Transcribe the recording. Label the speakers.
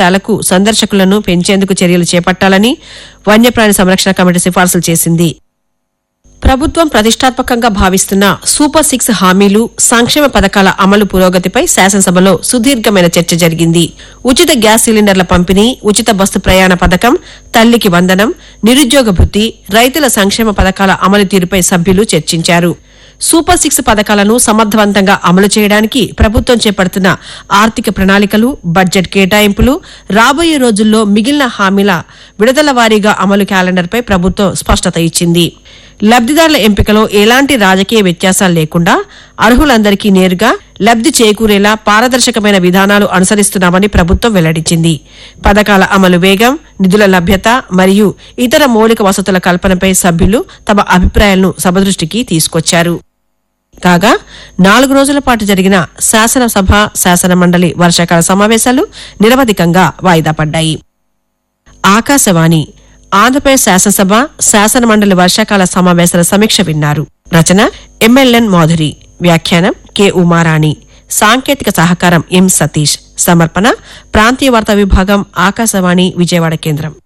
Speaker 1: ప్రాంతాలకు సందర్శకులను పెంచేందుకు చర్యలు చేపట్టాలని వన్యప్రాణి సంరక్షణ కమిటీ సిఫార్సులు చేసింది ప్రభుత్వం ప్రతిష్టాత్మకంగా భావిస్తున్న సూపర్ సిక్స్ హామీలు సంక్షేమ పథకాల అమలు పురోగతిపై శాసనసభలో సుదీర్ఘమైన చర్చ జరిగింది ఉచిత గ్యాస్ సిలిండర్ల పంపిణీ ఉచిత బస్సు ప్రయాణ పథకం తల్లికి వందనం నిరుద్యోగ భృతి రైతుల సంక్షేమ పథకాల అమలు తీరుపై సభ్యులు చర్చించారు సూపర్ సిక్స్ పథకాలను సమర్థవంతంగా అమలు చేయడానికి ప్రభుత్వం చేపడుతున్న ఆర్థిక ప్రణాళికలు బడ్జెట్ కేటాయింపులు రాబోయే రోజుల్లో మిగిలిన హామీల విడుదల వారీగా అమలు క్యాలెండర్పై ప్రభుత్వం స్పష్టత ఇచ్చింది లబ్దిదారుల ఎంపికలో ఎలాంటి రాజకీయ వ్యత్యాసాలు లేకుండా అర్హులందరికీ నేరుగా లబ్ది చేకూరేలా పారదర్శకమైన విధానాలు అనుసరిస్తున్నామని ప్రభుత్వం వెల్లడించింది పథకాల అమలు వేగం నిధుల లభ్యత మరియు ఇతర మౌలిక వసతుల కల్పనపై సభ్యులు తమ అభిప్రాయాలను సభ దృష్టికి తీసుకొచ్చారు కాగా నాలుగు రోజుల పాటు జరిగిన శాసనసభ శాసన మండలి వర్షాకాల సమావేశాలు నిరవధికంగా వాయిదా పడ్డాయి ఆకాశవాణి ఆంధ్రప్రదేశ్ శాసనసభ శాసన మండలి వర్షాకాల సమావేశాల సమీక్ష విన్నారు రచన ఎంఎల్ఎన్ మాధురి వ్యాఖ్యానం కె ఉమారాణి సాంకేతిక సహకారం ఎం సతీష్ సమర్పణ ప్రాంతీయ వార్తా విభాగం ఆకాశవాణి విజయవాడ కేంద్రం